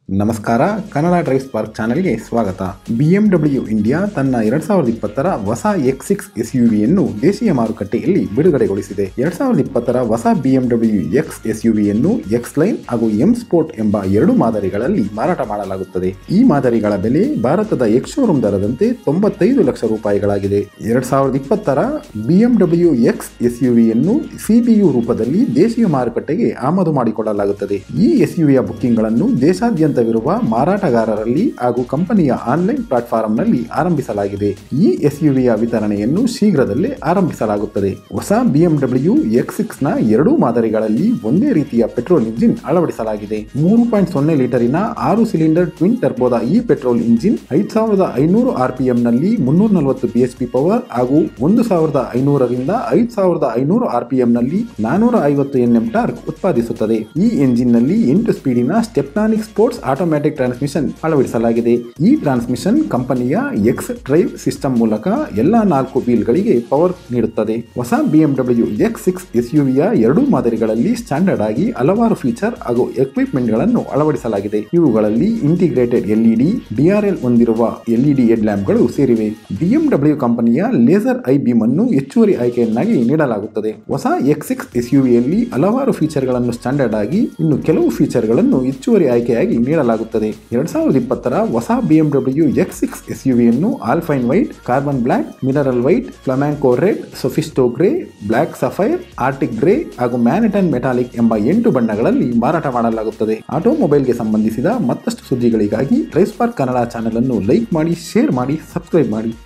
ನಮಸ್ಕಾರ Kannada drive spark ಚಾನೆಲ್ಗೆ ಸ್ವಾಗತ ಬಿಎಂಡಬ್ಲ್ಯೂ ಇಂಡಿಯಾ ತನ್ನ ಎರಡ್ ಸಾವಿರದ ಇಪ್ಪತ್ತರ ಹೊಸ ಎಕ್ಸ್ ಸಿಕ್ಸ್ ಎಸ್ ಯುವಿಯನ್ನು ದೇಶೀಯ ಮಾರುಕಟ್ಟೆಯಲ್ಲಿ ಬಿಡುಗಡೆಗೊಳಿಸಿದೆ ಎರಡ್ ಸಾವಿರದ ಇಪ್ಪತ್ತರ ಹೊಸ ಬಿಎಂಡಬ್ಲ್ಯೂ ಎಕ್ಸ್ ಎಸ್ ಯುವಿಯನ್ನು ಎಕ್ಸ್ ಲೈನ್ ಹಾಗೂ ಎಂ ಸ್ಪೋರ್ಟ್ ಎಂಬ ಎರಡು ಮಾದರಿಗಳಲ್ಲಿ ಮಾರಾಟ ಮಾಡಲಾಗುತ್ತದೆ ಈ ಮಾದರಿಗಳ ಬೆಲೆ ಭಾರತದ ಎಕ್ಸ್ ಶೋರೂಮ್ ದರದಂತೆ ತೊಂಬತ್ತೈದು ಲಕ್ಷ ರೂಪಾಯಿಗಳಾಗಿದೆ ಎರಡ್ ಸಾವಿರದ ಇಪ್ಪತ್ತರ ಬಿಎಂಡಬ್ಲ್ಯೂ ಎಕ್ಸ್ ಎಸ್ ಯುವಿಯನ್ನು ಸಿಬಿಯು ರೂಪದಲ್ಲಿ ದೇಶೀಯ ಮಾರುಕಟ್ಟೆಗೆ ಆಮದು ಮಾಡಿಕೊಳ್ಳಲಾಗುತ್ತದೆ ಈ ಎಸ್ ಯುವಿಯ ಬುಕ್ಕಿಂಗ್ಗಳನ್ನು ದೇಶಾದ್ಯಂತವಿರುವ ಮಾರಾಟಗಾರರಲ್ಲಿ ಹಾಗೂ ಕಂಪನಿಯ ಆನ್ಲೈನ್ ಪ್ಲಾಟ್ಫಾರ್ಮ್ನಲ್ಲಿ ಆರಂಭಿಸಲಾಗಿದೆ ಈ ಎಸ್ ಯುವಿಯ ವಿತರಣೆಯನ್ನು ಶೀಘ್ರದಲ್ಲೇ ಆರಂಭಿಸಲಾಗುತ್ತದೆ ಹೊಸ ಬಿಎಂಡಬ್ಲ್ಯೂ ಎಕ್ಸ್ ಸಿಕ್ಸ್ ನ ಎರಡೂ ಮಾದರಿಗಳಲ್ಲಿ ಒಂದೇ ರೀತಿಯ ಪೆಟ್ರೋಲ್ ಇಂಜಿನ್ ಅಳವಡಿಸಲಾಗಿದೆ ಮೂರು ಪಾಯಿಂಟ್ ಸೊನ್ನೆ ಲೀಟರಿನ ಆರು ಸಿಲಿಂಡರ್ ಟ್ವಿನ್ ಟರ್ಬೋದ ಈ ಪೆಟ್ರೋಲ್ ಇಂಜಿನ್ ಐದು ಸಾವಿರದ ಐನೂರು ಆರ್ಪಿಎಂ ನಲ್ಲಿ ಮುನ್ನೂರ ನಲವತ್ತು ಬಿಎಚ್ಪಿ ಪವರ್ ಹಾಗೂ ಒಂದು ಸಾವಿರದ ಐನೂರರಿಂದ ಐದು ಸಾವಿರದ ಐನೂರು ಆರ್ಪಿಎಂ ನಲ್ಲಿ ನಾನೂರ ಐವತ್ತು ಎನ್ಎಂ ಟಾರ್ಕ್ ಉತ್ಪಾದಿಸುತ್ತದೆ ಈ ಎಂಜಿನ್ ನಲ್ಲಿ ಎಂಟು ಸ್ಪೀಡಿನ ಸ್ಟೆಪ್ನಾನಿಕ್ ಸ್ಪೋರ್ಟ್ಸ್ ಆಟೋಮ್ಯಾಟಿಕ್ ಟ್ರಾನ್ಸ್ಮಿಷನ್ ಅಳವಡಿಸಲಾಗಿದೆ ಈ ಟ್ರಾನ್ಸ್ಮಿಷನ್ ಕಂಪನಿಯ ಎಕ್ಸ್ ಡ್ರೈವ್ ಸಿಸ್ಟಮ್ ಮೂಲಕ ಎಲ್ಲಾ ನಾಲ್ಕು ವೀಲ್ಗಳಿಗೆ ಪವರ್ ನೀಡುತ್ತದೆ ಹೊಸ ಬಿಎಂಡಬ್ಲ್ಯೂ ಎಕ್ಸ್ ಸಿಕ್ಸ್ ಎಸ್ ಯುವಿಯ ಎರಡೂ ಮಾದರಿಗಳಲ್ಲಿ ಸ್ಟ್ಯಾಂಡರ್ಡ್ ಆಗಿ ಹಲವಾರು ಫೀಚರ್ ಹಾಗೂ ಎಕ್ವಿಪ್ಮೆಂಟ್ ಗಳನ್ನು ಅಳವಡಿಸಲಾಗಿದೆ ಇವುಗಳಲ್ಲಿ ಇಂಟಿಗ್ರೇಟೆಡ್ ಎಲ್ಇಡಿ ಡಿಆರ್ಎಲ್ ಹೊಂದಿರುವ ಎಲ್ಇಡಿ ಹೆಡ್ ಲ್ಯಾಂಪ್ಗಳು ಸೇರಿವೆ ಬಿಎಂಡಬ್ಲ್ಯೂ ಕಂಪನಿಯ ಲೇಸರ್ ಐ ಬೀಮ್ ಅನ್ನು ಹೆಚ್ಚುವರಿ ಆಯ್ಕೆಯನ್ನಾಗಿ ನೀಡಲಾಗುತ್ತದೆ ಹೊಸ ಎಕ್ಸ್ ಸಿಕ್ಸ್ ಎಸ್ ಯುವಿಯಲ್ಲಿ ಹಲವಾರು ಫೀಚರ್ಗಳನ್ನು ಸ್ಟ್ಯಾಂಡರ್ಡ್ ಆಗಿ ಇನ್ನು ಕೆಲವು ಫೀಚರ್ಗಳನ್ನು ಹೆಚ್ಚುವರಿ ಆಯ್ಕೆಯಾಗಿ ನೀಡಲಾಗುತ್ತದೆ ಎರಡ್ ಸಾವಿರದ ಇಪ್ಪತ್ತರ ಹೊಸ ಬಿಎಂಡಬ್ಲ್ಯೂ ಎಕ್ಸ್ ಸಿಕ್ಸ್ ಎಸ್ ಯುವಿಯನ್ನು alpine white carbon black mineral white flamenco red sophisto grey black sapphire arctic grey ಹಾಗೂ ಮ್ಯಾನಿಟನ್ ಮೆಟಾಲಿಕ್ ಎಂಬ ಎಂಟು ಬಣ್ಣಗಳಲ್ಲಿ ಮಾರಾಟ ಮಾಡಲಾಗುತ್ತದೆ ಆಟೋಮೊಬೈಲ್ಗೆ ಸಂಬಂಧಿಸಿದ ಮತ್ತಷ್ಟು ಸುದ್ದಿಗಳಿಗಾಗಿ ಡ್ರೈವ್ ಸ್ಪಾರ್ಕ್ ಕನ್ನಡ ಚಾನೆಲ್ ಅನ್ನು ಲೈಕ್ ಮಾಡಿ ಶೇರ್ ಮಾಡಿ ಸಬ್ಸ್ಕ್ರೈಬ್ ಮಾಡಿ